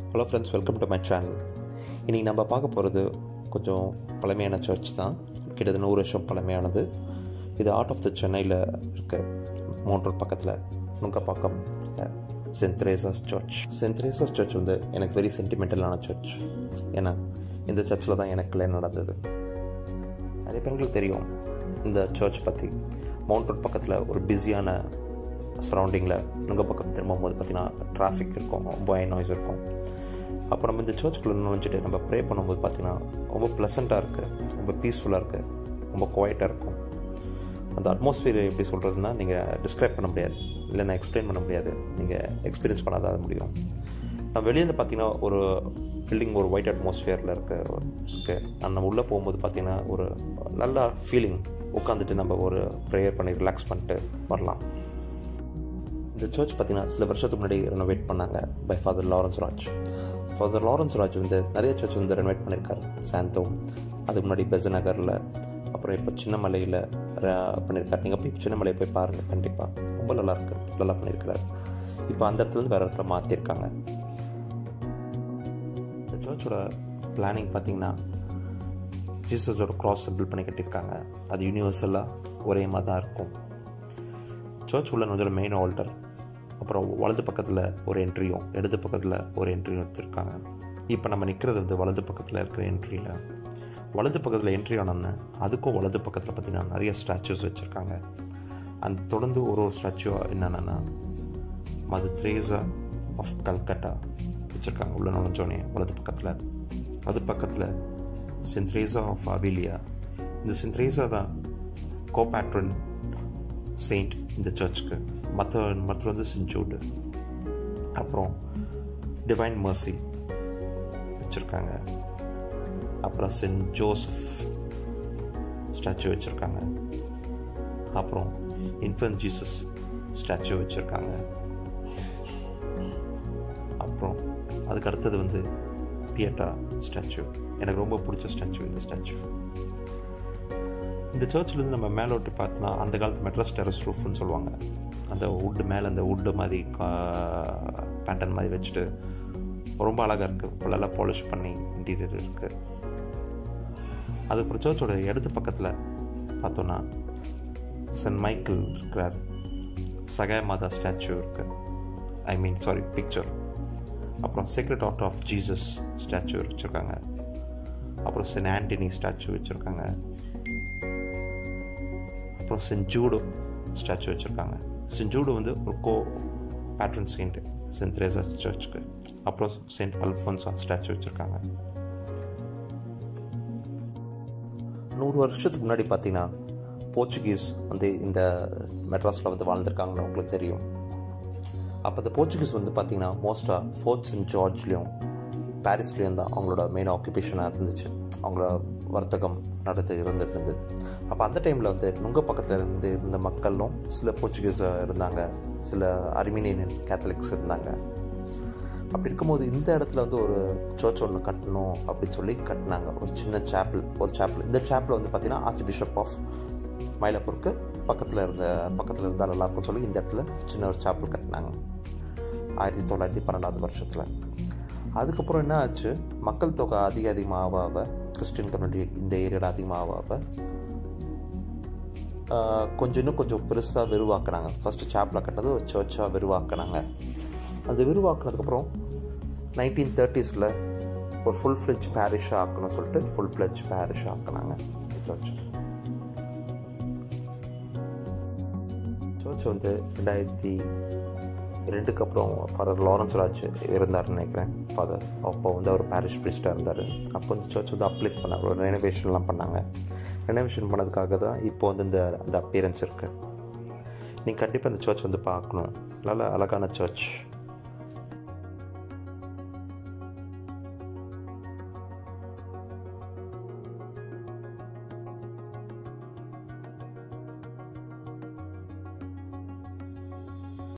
hello friends welcome to my channel இன்றைக்கி நம்ம பார்க்க போகிறது கொஞ்சம் பழமையான சர்ச் தான் கிட்டத்தட்ட நூறு வருஷம் பழமையானது இது ஆர்ட் ஆஃப் த சென்னையில் இருக்க மோட்டர் பக்கத்தில் Nungambakkam saint Theresa's church saint Theresa's church வந்து எனக்கு வெரி சென்டிமெண்டலான சர்ச் ஏன்னா இந்த சர்ச்சில் தான் எனக்கு கல்யாணம் நடந்தது நிறைய பேருக்கு தெரியும் இந்த சர்ச் பற்றி மவுண்ட் ரோட் பக்கத்தில் ஒரு பிஸியான சரௌண்டிங்கில் உங்கள் பக்கம் திரும்பும்போது பார்த்திங்கன்னா டிராஃபிக் இருக்கும் ரொம்ப நாய்ஸ் இருக்கும் அப்போ நம்ம இந்த சர்ச்சுக்குள்ளே நுழைஞ்சிட்டு நம்ம ப்ரே பண்ணும்போது பார்த்திங்கன்னா ரொம்ப ப்ளசண்ட்டாக இருக்குது ரொம்ப பீஸ்ஃபுல்லாக இருக்குது ரொம்ப குவாய்ட்டாக இருக்கும் அந்த அட்மாஸ்ஃபியர் எப்படி சொல்கிறதுனா நீங்கள் டிஸ்கிரைப் பண்ண முடியாது இல்லை நான் எக்ஸ்பிளைன் பண்ண முடியாது நீங்கள் எக்ஸ்பீரியன்ஸ் பண்ணாதான் முடியும் நம்ம வெளியேருந்து பார்த்தீங்கன்னா ஒரு பில்டிங் ஒரு ஒயிட் அட்மாஸ்ஃபியரில் இருக்க இருக்குது நம்ம உள்ளே போகும்போது பார்த்திங்கன்னா ஒரு நல்ல ஃபீலிங் உட்காந்துட்டு நம்ம ஒரு ப்ரேயர் பண்ணி ரிலாக்ஸ் பண்ணிட்டு வரலாம் இந்த சர்ச் பார்த்திங்கன்னா சில வருஷத்துக்கு முன்னாடி ரெனோவேட் பண்ணாங்க by father Lawrence Raj father Lawrence Raj வந்து நிறைய சர்ச் வந்து ரெனோவேட் பண்ணியிருக்காரு சாந்தோ அதுக்கு முன்னாடி பெசநகரில் அப்புறம் இப்போ சின்னமலையில் பண்ணியிருக்காரு நீங்கள் போய் சின்னமலையை போய் பாருங்கள் கண்டிப்பாக ரொம்ப நல்லாயிருக்கு நல்லா பண்ணியிருக்கிறாரு இப்போ அந்த இடத்துலேருந்து வேறு இடத்துல மாற்றிருக்காங்க இந்த சர்ச்சோட பிளானிங் பார்த்திங்கன்னா ஜீசஸோட க்ராஸ் பில்ட் பண்ணி கட்டியிருக்காங்க அது யூனிவர்சலாக ஒரே மாதிரி தான் இருக்கும் சர்ச் உள்ள வந்து மெயின் ஆல்டர் அப்புறம் வலது பக்கத்தில் ஒரு என்ட்ரியும் இடது பக்கத்தில் ஒரு என்ட்ரியும் எடுத்திருக்காங்க இப்போ நம்ம நிற்கிறது வந்து வலது பக்கத்தில் இருக்கிற என்ட்ரியில் வலது பக்கத்தில் என்ட்ரி ஆனோன்னு அதுக்கும் வலது பக்கத்தில் பார்த்திங்கன்னா நிறைய ஸ்டாச்சுஸ் வச்சுருக்காங்க அந்த தொடர்ந்து ஒரு ஒரு ஸ்டாச்சு என்னென்னா மது த்ரேசா ஆஃப் கல்கட்டா வச்சுருக்காங்க உள்ள நுழைஞ்சோடனே வலது பக்கத்தில் அது பக்கத்தில் சென்த்ரேசா ஆஃப் அவிலியா இந்த சென்த்ரேசா தான் கோபேட்ரன் செயின்ட் இந்த சர்ச்சுக்கு மற்ற மற்ற வந்து சென்ட் ஜூடு அப்புறம் டிவைன் மர்சி வச்சுருக்காங்க அப்புறம் சென்ட் ஜோசப் ஸ்டாச்சு வச்சுருக்காங்க அப்புறம் இன்ஃபன்ட் ஜீசஸ் ஸ்டாச்சு வச்சுருக்காங்க அப்புறம் அதுக்கு அடுத்தது வந்து பியட்டா ஸ்டாச்சு எனக்கு ரொம்ப பிடிச்ச ஸ்டாச்சு இந்த ஸ்டாச்சு இந்த சர்ச்சிலேருந்து நம்ம மேலே விட்டு பார்த்தோன்னா அந்த காலத்து மெட்ரஸ் டெரஸ் ரூஃப்னு சொல்லுவாங்க அந்த வுட்டு மேலே அந்த வுட்டு மாதிரி பேட்டன் மாதிரி வச்சுட்டு ரொம்ப அழகாக இருக்குது ஃபுல்லாக பாலிஷ் பண்ணி இன்டீரியர் இருக்குது அதுக்கப்புறம் சர்ச்சோட இடது பக்கத்தில் பார்த்தோன்னா சென்ட் மைக்கிள் இருக்கிறார் சகாய மாதா ஸ்டாச்சு இருக்குது ஐ மீன் சாரி பிக்சர் அப்புறம் sacred heart of Jesus statue வச்சுருக்காங்க அப்புறம் சென்ட் ஆண்டனி ஸ்டாச்சு வச்சுருக்காங்க அப்புறம் சென்ட் ஜூடோ ஸ்டாச்சு வச்சுருக்காங்க சென்ட் ஜூடோ வந்து ஒரு co patron saint saint Teresa சர்ச்சுக்கு அப்புறம் சென்ட் அல்ஃபோன்ஸா ஸ்டாச்சு வச்சுருக்காங்க நூறு வருஷத்துக்கு முன்னாடி பார்த்தீங்கன்னா போர்ச்சுகீஸ் வந்து இந்த மெட்ராஸில் வந்து வாழ்ந்திருக்காங்கன்னு உங்களுக்கு தெரியும் அப்போ இந்த போர்ச்சுகீஸ் வந்து பார்த்திங்கன்னா மோஸ்ட்டாக ஃபோர்ட் சென்ட் ஜார்ஜ்லேயும் பாரிஸ்லேயும் தான் அவங்களோட மெயின் ஆக்குபேஷனாக இருந்துச்சு அவங்களோட வர்த்தகம் நடத்த இருந்துட்டு இருந்தது அப்போ அந்த டைமில் வந்து நுங்க பக்கத்தில் இருந்து இருந்த மக்களும் சில போர்ச்சுகீஸ் இருந்தாங்க சில அர்மீனியன் கேத்தலிக்ஸ் இருந்தாங்க அப்படி இருக்கும்போது இந்த இடத்துல வந்து ஒரு சர்ச் ஒன்று கட்டணும் அப்படின்னு சொல்லி கட்டினாங்க ஒரு சின்ன சேப்பிள் ஒரு சேப்பிள் இந்த சேப்பில் வந்து பார்த்திங்கன்னா ஆர்ச் பிஷப் ஆஃப் மயிலாப்பூருக்கு பக்கத்தில் இருந்த பக்கத்தில் இருந்தால் நல்லாயிருக்கும்னு சொல்லி இந்த இடத்துல சின்ன ஒரு சேப்பிள் கட்டினாங்க ஆயிரத்தி தொள்ளாயிரத்தி பன்னெண்டாவது வருஷத்தில் அதுக்கப்புறம் என்ன ஆச்சு மக்கள் தொகை அதிக அதிகமாக ஆக கிறிஸ்டின் கம்யூனிட்டி இந்த ஏரியாவில் அதிகமாக ஆக கொஞ்சம் இன்னும் கொஞ்சம் பெருசாக விரிவாக்கினாங்க ஃபஸ்ட்டு சேப்பில் கட்டினது ஒரு சர்ச்சாக விரிவாக்கினாங்க அந்த விரிவாக்கினதுக்கப்புறம் நைன்டீன் தேர்ட்டிஸில் ஒரு ஃபுல் ஃப்ளெஜ் பேரிஷாக ஆக்கணும்னு சொல்லிட்டு ஃபுல் ஃப்ளெஜ் பேரிஷாக ஆக்கினாங்க சர்ச் சர்ச் வந்து ரெண்டாயிரத்தி ரெண்டுக்கு அப்புறம் ஃபாதர் லாரன்ஸ் ராஜ் இருந்தார்னு நினைக்கிறேன் ஃபாதர் அப்போ வந்து அவர் பாரிஷ் பிரிஸ்டாக இருந்தார் அப்போ வந்து சர்ச் வந்து அப்லிஃப்ட் பண்ணாங்க ஒரு ரெனோவேஷன்லாம் பண்ணாங்க ரெனோவேஷன் பண்ணதுக்காக தான் இப்போ வந்து இந்த அந்த அப்பியரன்ஸ் இருக்குது நீங்கள் கண்டிப்பாக இந்த சர்ச் வந்து பார்க்கணும் நல்ல அழகான சர்ச்